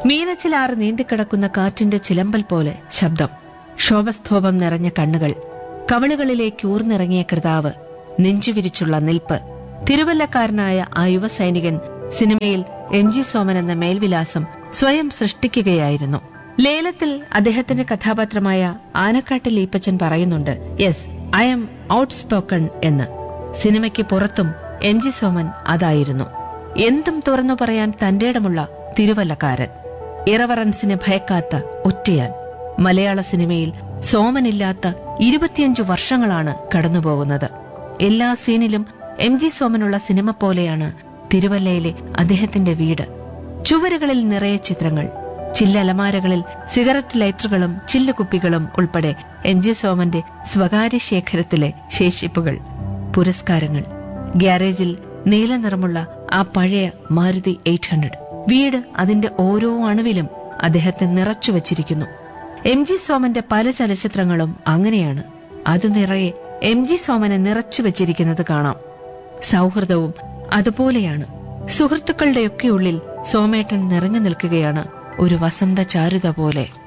മീനച്ചിലാറ് നീന്തിക്കിടക്കുന്ന കാറ്റിന്റെ ചിലമ്പൽ പോലെ ശബ്ദം ക്ഷോഭസ്തോഭം നിറഞ്ഞ കണ്ണുകൾ കവളുകളിലേക്ക് ഊർന്നിറങ്ങിയ കൃതാവ് നെഞ്ചുവിരിച്ചുള്ള നിൽപ്പ് തിരുവല്ലക്കാരനായ ആ യുവസൈനികൻ സിനിമയിൽ എം ജി സോമൻ എന്ന മേൽവിലാസം സ്വയം സൃഷ്ടിക്കുകയായിരുന്നു ലേലത്തിൽ അദ്ദേഹത്തിന്റെ കഥാപാത്രമായ ആനക്കാട്ടിൽ ഈപ്പച്ചൻ പറയുന്നുണ്ട് yes I am outspoken എന്ന് സിനിമയ്ക്ക് പുറത്തും എം ജി സോമൻ അതായിരുന്നു എന്തും തുറന്നു പറയാൻ തന്റേടമുള്ള തിരുവല്ലക്കാരൻ ഇറവറൻസിനെ ഭയക്കാത്ത ഒറ്റയാൻ മലയാള സിനിമയിൽ സോമനില്ലാത്ത ഇരുപത്തിയഞ്ചു വർഷങ്ങളാണ് കടന്നുപോകുന്നത് എല്ലാ സീനിലും എം ജി സോമനുള്ള സിനിമ പോലെയാണ് തിരുവല്ലയിലെ അദ്ദേഹത്തിന്റെ വീട് ചുവരുകളിൽ നിറയെ ചിത്രങ്ങൾ ചില്ലലമാരകളിൽ സിഗരറ്റ് ലൈറ്ററുകളും ചില്ലുകുപ്പികളും ഉൾപ്പെടെ എം ജി സോമന്റെ സ്വകാര്യ ശേഖരത്തിലെ ശേഷിപ്പുകൾ പുരസ്കാരങ്ങൾ ഗ്യാരേജിൽ നീല നിറമുള്ള ആ പഴയ മാരുതി എയ്റ്റ് ഹൺഡ്രഡ് വീട് അതിന്റെ ഓരോ അണുവിലും അദ്ദേഹത്തെ നിറച്ചു വച്ചിരിക്കുന്നു എം ജി സോമന്റെ പല ചലച്ചിത്രങ്ങളും അങ്ങനെയാണ് അത് നിറയെ എം ജി സോമനെ നിറച്ചു വച്ചിരിക്കുന്നത് കാണാം സൗഹൃദവും അതുപോലെയാണ് സുഹൃത്തുക്കളുടെയൊക്കെ ഉള്ളിൽ സോമേട്ടൻ നിറഞ്ഞു നിൽക്കുകയാണ് ഒരു വസന്ത ചാരുത പോലെ